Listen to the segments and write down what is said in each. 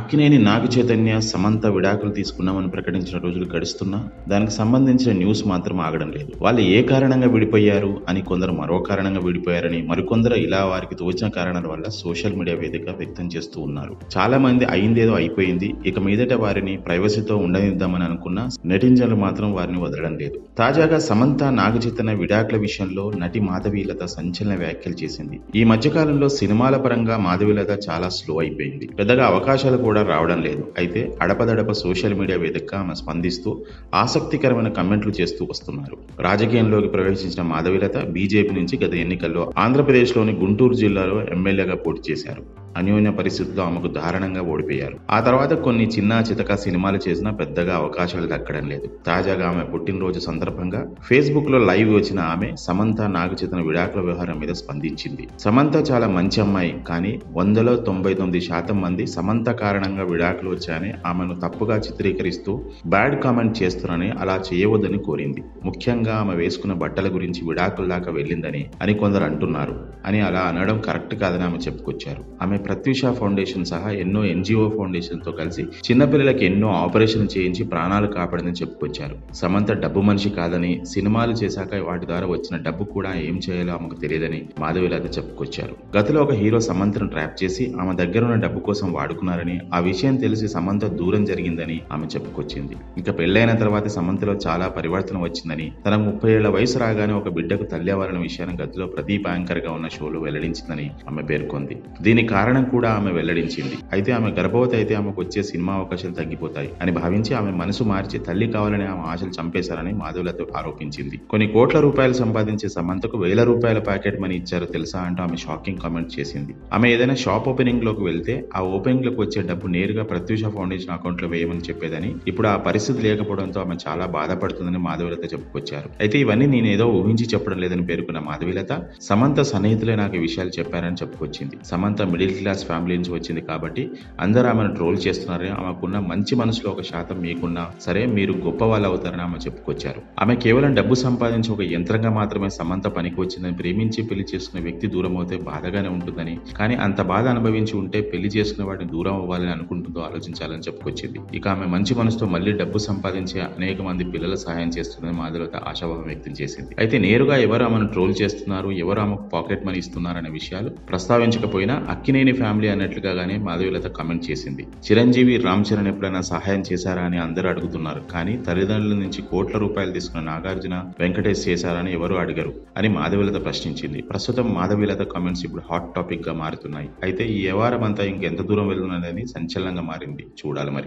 అక్కినేని నాగ చైతన్య సమంత విడాకులు తీసుకున్నామని ప్రకటించిన రోజులు గడుస్తున్నా దానికి సంబంధించిన న్యూస్ మాత్రం ఆగడం లేదు వాళ్ళు ఏ కారణంగా విడిపోయారు అని కొందరు మరో కారణంగా విడిపోయారని మరికొందరు ఇలా వారికి తోచిన కారణాల వల్ల సోషల్ మీడియా వేదిక వ్యక్తం చేస్తూ ఉన్నారు చాలా మంది అయిందేదో అయిపోయింది ఇక మీదట వారిని ప్రైవసీతో ఉండనిద్దామని అనుకున్న నెటింజన్లు మాత్రం వారిని వదలడం లేదు తాజాగా సమంత నాగ చైతన్య విడాకుల విషయంలో నటి మాధవీలత సంచలన వ్యాఖ్యలు చేసింది ఈ మధ్యకాలంలో సినిమాల పరంగా మాధవీలత చాలా స్లో అయిపోయింది పెద్దగా అవకాశాలు కూడా రావడం లేదు అయితే అడపదడప సోషల్ మీడియా వేదికగా ఆమె స్పందిస్తూ ఆసక్తికరమైన కమెంట్లు చేస్తూ వస్తున్నారు రాజకీయంలోకి ప్రవేశించిన మాధవీలత బీజేపీ నుంచి గత ఎన్నికల్లో ఆంధ్రప్రదేశ్లోని గుంటూరు జిల్లాలో ఎమ్మెల్యేగా పోటీ చేశారు అన్యోన్య పరిస్థితుల్లో ఆమెకు దారుణంగా ఓడిపోయారు ఆ తర్వాత కొన్ని చిన్న చితక సినిమాలు చేసినా పెద్దగా అవకాశాలు దక్కడం లేదు తాజాగా ఆమె పుట్టినరోజు సందర్భంగా ఫేస్బుక్ లో లైవ్ వచ్చిన ఆమె సమంత నాగచేతన విడాకుల వ్యవహారం మీద స్పందించింది సమంత చాలా మంచి అమ్మాయి కానీ వందలో తొంభై తొమ్మిది శాతం మంది సమంత కారణంగా విడాకులు వచ్చాయని ఆమెను తప్పుగా చిత్రీకరిస్తూ బ్యాడ్ కామెంట్ చేస్తున్నారని అలా చేయవద్దని కోరింది ముఖ్యంగా ఆమె వేసుకున్న బట్టల గురించి విడాకుల దాకా వెళ్ళిందని అని కొందరు అంటున్నారు అని అలా అనడం కరెక్ట్ కాదని ఆమె చెప్పుకొచ్చారు ఆమె ప్రత్యూష ఫౌండేషన్ సహా ఎన్నో ఎన్జిఓ ఫౌండేషన్ తో కలిసి చిన్నపిల్లలకి ఎన్నో ఆపరేషన్ చేయించి ప్రాణాలు కాపాడిందని చెప్పుకొచ్చారు సమంత డబ్బు మనిషి కాదని సినిమాలు చేశాక వాటి ద్వారా వచ్చిన డబ్బు కూడా ఏం చేయాలో ఆమెకు తెలియదని మాధవిలత చెప్పుకొచ్చారు గతంలో ఒక హీరో సమంతను ట్రాప్ చేసి ఆమె దగ్గర ఉన్న డబ్బు కోసం వాడుకున్నారని ఆ విషయం తెలిసి సమంత దూరం జరిగిందని ఆమె చెప్పుకొచ్చింది ఇక పెళ్లైన తర్వాత సమంతలో చాలా పరివర్తన వచ్చిందని తన ముప్పై ఏళ్ల వయసు రాగానే ఒక బిడ్డకు తల్లి అవ్వాలన్న విషయాన్ని గతిలో ప్రదీప్ యాంకర్ గా ఉన్న షోలో వెల్లడించిందని ఆమె పేర్కొంది దీనికి కారణం కూడా ఆమె వెల్లడించింది అయితే ఆమె గర్భవతి అయితే ఆమెకు వచ్చే సినిమా అవకాశాలు తగ్గిపోతాయి అని భావించి ఆమె మనసు మార్చి తల్లి కావాలని ఆమె ఆశలు చంపేశారని మాధవులతో ఆరోపించింది కొన్ని కోట్ల రూపాయలు సంపాదించే సమంతకు వేల రూపాయల ప్యాకెట్ మనీ ఇచ్చారు తెలుసా అంటూ ఆమె షాకింగ్ కామెంట్ చేసింది ఆమె ఏదైనా షాప్ ఓపెనింగ్ లోకి వెళ్తే ఆ ఓపెనింగ్ లోకి వచ్చే డబ్బు నేరుగా ప్రత్యూష ఫౌండేషన్ అకౌంట్ లో వేయమని చెప్పేదని ఇప్పుడు ఆ పరిస్థితి లేకపోవడంతో ఆమె చాలా బాధపడుతుందని మాధవీలత చెప్పుకొచ్చారు అయితే ఇవన్నీ నేను ఏదో ఊహించి చెప్పడం లేదని పేర్కొన్న మాధవీలత సమంత సన్నిహితులే నాకు ఈ విషయాలు చెప్పారని చెప్పుకొచ్చింది సమంత మిడిల్ క్లాస్ ఫ్యామిలీ నుంచి వచ్చింది కాబట్టి అందరూ ఆమెను ట్రోల్ చేస్తున్నారని ఆమెకున్న మంచి మనసులో ఒక శాతం మీకున్నా సరే మీరు గొప్ప వాళ్ళు అవుతారని ఆమె చెప్పుకొచ్చారు ఆమె కేవలం డబ్బు సంపాదించి ఒక యంత్రంగా మాత్రమే సమంత పనికి వచ్చిందని ప్రేమించి పెళ్లి చేసుకున్న వ్యక్తి దూరం అవుతే బాధగానే ఉంటుందని కానీ అంత బాధ అనుభవించి ఉంటే పెళ్లి చేసుకున్న వాటిని దూరం అవ్వాలని అనుకుంటుందో ఆలోచించాలని చెప్పుకొచ్చింది ఇక ఆమె మంచి మనసుతో మళ్ళీ డబ్బు సంపాదించే అనేక మంది పిల్లల సహాయం చేస్తుందని మాధవత ఆశాభావం వ్యక్తం చేసింది అయితే నేరుగా ఎవరు ఆమెను ట్రోల్ చేస్తున్నారు ఎవరు ఆమెకు పాకెట్ మనీ ఇస్తున్నారనే విషయాలు ప్రస్తావించకపోయినా అక్కినేని ఫ్యామిలీ అన్నట్లుగానే మాధవీలత కామెంట్ చేసింది చిరంజీవి రామ్ చరణ్ ఎప్పుడైనా సహాయం చేశారా అని అందరూ అడుగుతున్నారు కానీ తల్లిదండ్రుల నుంచి కోట్ల రూపాయలు తీసుకున్న నాగార్జున వెంకటేష్ చేశారని ఎవరు అడిగరు అని మాధవీలత ప్రశ్నించింది ప్రస్తుతం మాధవీలత కామెంట్స్ ఇప్పుడు హాట్ టాపిక్ గా మారుతున్నాయి అయితే ఈ వ్యవహారం అంతా ఇంకెంత దూరం వెళ్తున్నదని సంచలనంగా మారింది చూడాలి మరి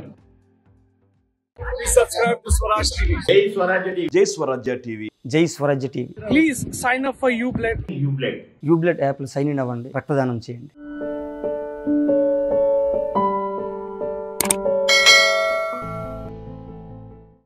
Please subscribe to Swaraj TV. జై స్వరాజ్య టీవీ జై Swarajya TV Please sign up for UBLED. యూబ్లెట్ యాప్లో సైన్ ఇన్ అవ్వండి రక్తదానం చేయండి